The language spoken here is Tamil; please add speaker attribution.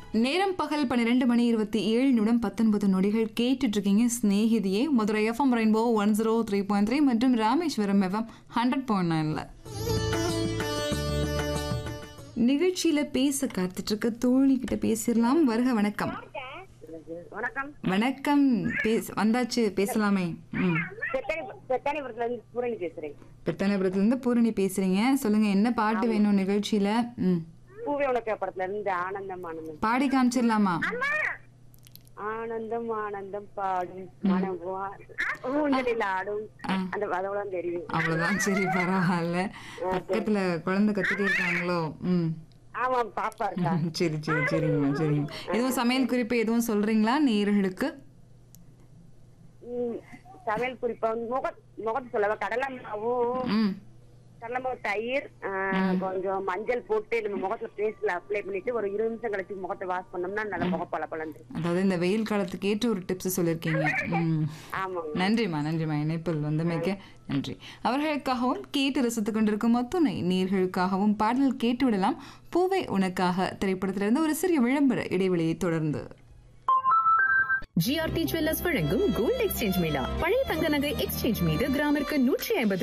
Speaker 1: நேரம் பகல் பன்னிரெண்டு மணி இருபத்தி ஏழு நிமிடம் பத்தொன்பது நொடிகள் கேட்டுட்டு இருக்கீங்க ஸ்நேகிதியே Madurai FM rainbow one zero three point three மற்றும் ராமேஸ்வரம் எஃப்எம் ஹண்ட்ரட் பாயிண்ட் நைன்ல நிகழ்ச்சியில பேச காத்துட்டு இருக்க தோழி கிட்ட பேசிடலாம் வருக வணக்கம்
Speaker 2: வணக்கம்
Speaker 1: வணக்கம் பேச வந்தாச்சு பேசலாமே ம்
Speaker 2: செத்தானி செத்தானிபுரத்துல இருந்து பூரணி பேசுறேன்
Speaker 1: பித்தனபுரத்துல இருந்து பூரணி பேசுறீங்க சொல்லுங்க என்ன பாட்டு வேணும் நிகழ்ச்சியில ம்
Speaker 2: பூவே உனக்கு படத்துல இருந்து ஆனந்தம் ஆனந்தம்
Speaker 1: பாடி காமிச்சிடலாமா
Speaker 2: ஆனந்தம் ஆனந்தம் பாடும் மனம் வா- ஊஞ்சலில் ஆடும் அந்த அதோட தெரியும்
Speaker 1: அவ்வளவுதான் சரி பரவாயில்ல பக்கத்துல குழந்தை கத்திட்டே இருக்காங்களோ ம்
Speaker 2: ஆமா பாப்பா இருக்கா
Speaker 1: ம், சரி சரி சரிங்கம்மா சரிங்க எதுவும் சமையல் குறிப்பு எதுவும் சொல்றீங்களா நேயர்களுக்கு
Speaker 2: ம், சமையல் குறிப்பா முக முகத்து சொல்லவா கடலை மாவும்
Speaker 1: ம்
Speaker 2: கடலை மாவு தயிர் ஆ, கொஞ்சம் மஞ்சள் போட்டு நம்ம முகத்துல பேஸ்ட்ல அப்ளை பண்ணிட்டு ஒரு இருபது நிமிஷம் கழிச்சு முகத்தை வாஷ் பண்ணோம்னா நல்ல முகம் பல பலந்து
Speaker 1: அதாவது இந்த வெயில் காலத்துக்கு ஏற்ற ஒரு டிப்ஸ் சொல்லியிருக்கீங்க ம்
Speaker 2: ஆமாங்க
Speaker 1: நன்றிம்மா நன்றிம்மா இணைப்பில் வந்தமைக்க நன்றி அவர்களுக்காகவும் கேட்டு ரசித்துக் கொண்டிருக்கும் அத்துணை நேர்களுக்காகவும் பாடல் கேட்டு விடலாம் பூவை உனக்காக திரைப்படத்திலிருந்து ஒரு சிறிய விளம்பர இடைவெளியை தொடர்ந்து
Speaker 3: ஜிஆர்டி ஜுவல்லர்ஸ் வழங்கும் கோல்ட் எக்ஸ்சேஞ்ச் மேளா பழைய தங்க நகை எக்ஸ்சேஞ்ச் மீது கிராமிற்கு நூற்றி ஐம்பது